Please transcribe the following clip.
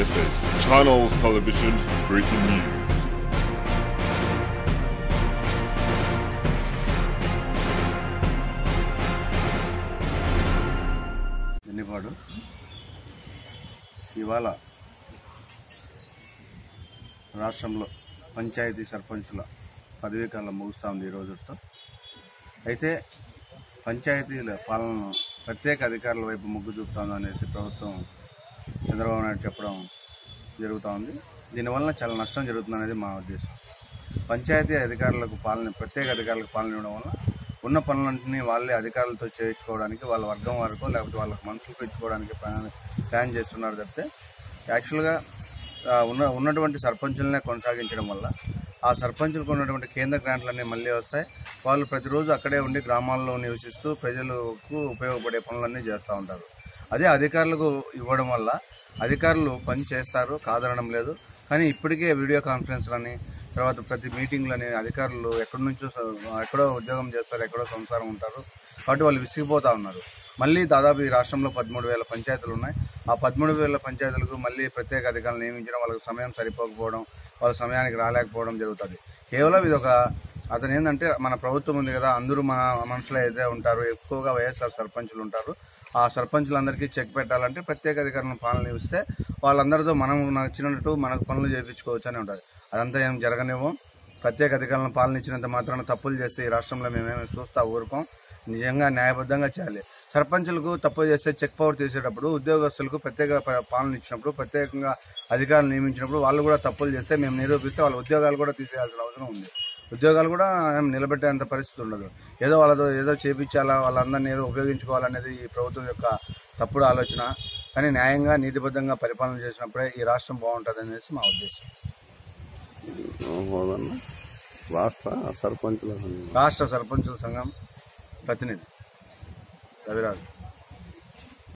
This is Channels Television's breaking news. ఎన్నిపాడు ఇవాళ రాష్ట్రంలో పంచాయతీ సర్పంచుల పదవీ కాలం ముగుస్తూ ఉంది ఈ రోజుతో అయితే పంచాయతీల పాలనను ప్రత్యేక అధికారుల వైపు మొగ్గు చూపుతాను అనేసి ప్రభుత్వం చంద్రబాబు నాయుడు చెప్పడం జరుగుతూ ఉంది దీనివల్ల చాలా నష్టం జరుగుతుంది అనేది మా ఉద్దేశం పంచాయతీ అధికారులకు పాలన ప్రత్యేక అధికారులకు పాలన ఇవ్వడం వల్ల ఉన్న పనులన్నింటినీ వాళ్ళే అధికారులతో చేయించుకోవడానికి వాళ్ళ వర్గం వరకు లేకపోతే వాళ్ళకి మనుషులకు ఇచ్చుకోవడానికి ప్లాన్ ప్లాన్ చేస్తున్నారు తప్పితే యాక్చువల్గా ఆ, ఉన్న ఉన్నటువంటి సర్పంచులనే కొనసాగించడం వల్ల ఆ సర్పంచులకు ఉన్నటువంటి కేంద్ర గ్రాంట్లన్నీ మళ్ళీ వస్తాయి వాళ్ళు ప్రతిరోజు అక్కడే ఉండి గ్రామాల్లో నివసిస్తూ ప్రజలకు ఉపయోగపడే పనులన్నీ చేస్తూ ఉంటారు అదే అధికారులకు ఇవ్వడం వల్ల అధికారులు పని చేస్తారు కాదనడం లేదు కానీ ఇప్పటికే వీడియో కాన్ఫరెన్స్లని తర్వాత ప్రతి మీటింగ్లని అధికారులు ఎక్కడి నుంచో స- ఎక్కడో ఉద్యోగం చేస్తారు ఎక్కడో సంసారం ఉంటారు కాబట్టి వాళ్ళు విసిగిపోతా ఉన్నారు మళ్ళీ దాదాపు ఈ రాష్ట్రంలో పదమూడు వేల పంచాయతీలు ఉన్నాయి ఆ పదమూడు వేల పంచాయతీలకు మళ్ళీ ప్రత్యేక అధికారులు నియమించడం వాళ్ళకి సమయం సరిపోకపోవడం వాళ్ళ సమయానికి రాలేకపోవడం జరుగుతుంది కేవలం ఇది ఒక అతను ఏంటంటే మన ప్రభుత్వం ఉంది కదా అందరూ మన మనుషులు అయితే ఉంటారు ఎక్కువగా వైఎస్ఆర్ సర్పంచులు ఉంటారు ఆ సర్పంచులందరికీ చెక్ పెట్టాలంటే ప్రత్యేక అధికారులను పాలన ఇస్తే వాళ్ళందరితో మనం నచ్చినట్టు మనకు పనులు చేయించుకోవచ్చు అని ఉంటుంది అదంతా ఏం జరగనివ్వం ప్రత్యేక అధికారులను పాలన ఇచ్చినంత మాత్రాన తప్పులు చేస్తే ఈ రాష్ట్రంలో మేమేమి చూస్తా ఊరుకోం నిజంగా న్యాయబద్ధంగా చేయాలి సర్పంచులకు తప్పు చేస్తే చెక్ పవర్ చేసేటప్పుడు ఉద్యోగస్తులకు ప్రత్యేక ప- పాలన ఇచ్చినప్పుడు ప్రత్యేకంగా అధికారులు నియమించినప్పుడు వాళ్ళు కూడా తప్పులు చేస్తే మేము నిరూపిస్తే వాళ్ళ ఉద్యోగాలు కూడా తీసేయాల్సిన అవసరం ఉంది ఉద్యోగాలు కూడా ఏం నిలబెట్టేంత పరిస్థితి ఉండదు ఏదో వాళ్ళతో ఏదో చేపించాలా వాళ్ళందరినీ ఏదో ఉపయోగించుకోవాలనేది ఈ ప్రభుత్వం యొక్క తప్పుడు ఆలోచన కానీ న్యాయంగా నీతిబద్ధంగా పరిపాలన చేసినప్పుడే ఈ రాష్ట్రం బాగుంటుంది అనేసి మా ఉద్దేశం హోదన్న రాష్ట్ర సర్పంచుల రాష్ట్ర సర్పంచుల సంఘం ప్రతినిధి రవిరాజు